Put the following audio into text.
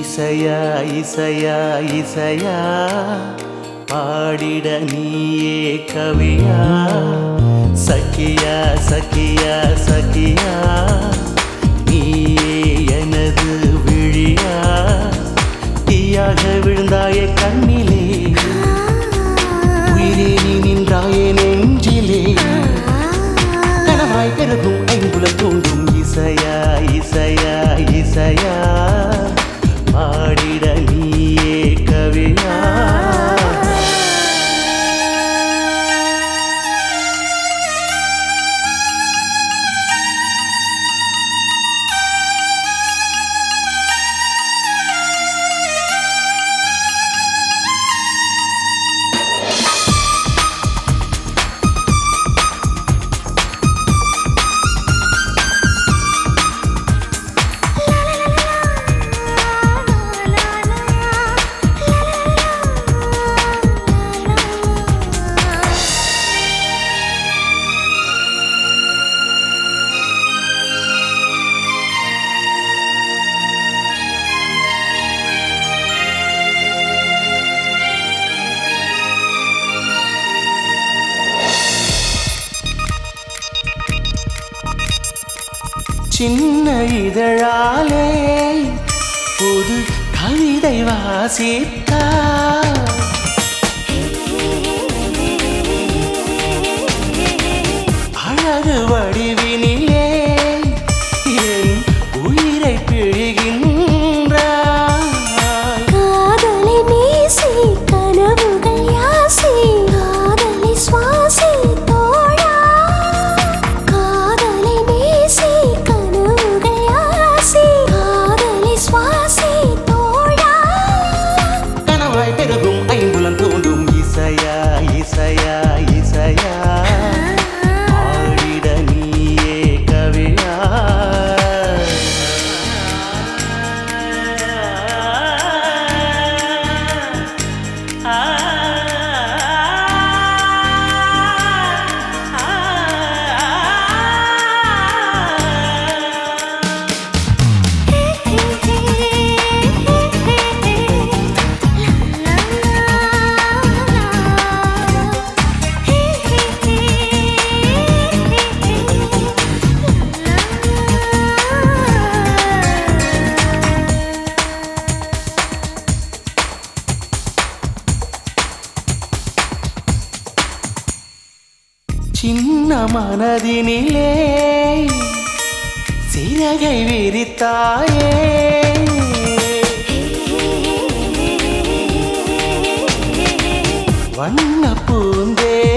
இசையா இசையா இசையா பாடிட நீயே கவியா சக்கியா சக்கியா சக்கியா நீயே எனது விழியா தீயாக விழுந்தாயே கண்ணிலே உயிரே நீ நின்றாயே நெஞ்சிலே கனவாய் பெருகும் ஐம்புல தூண்டும் இசையா இசையா இசையா பாடிட நீயே கவியா சின்ன இதழாலே ஒரு கவிதை வாசித்தா அழகு வடிவினிலே என் உயிரை பிழிகின்றாய் காதலை நேசி கனவுகள் யாசி காதலை சுவாசி தோழா காதலை நேசி கனவுகள் யாசி காதலை சுவாசி தோழா கனவாய் பெருகும் ஐம்புலம் தோன்றும் இசையா இசையா இசையா ஆடிட நீயே கவியா சின்ன மனதினிலே சிறகை விரித்தாயே வண்ண பூந்தே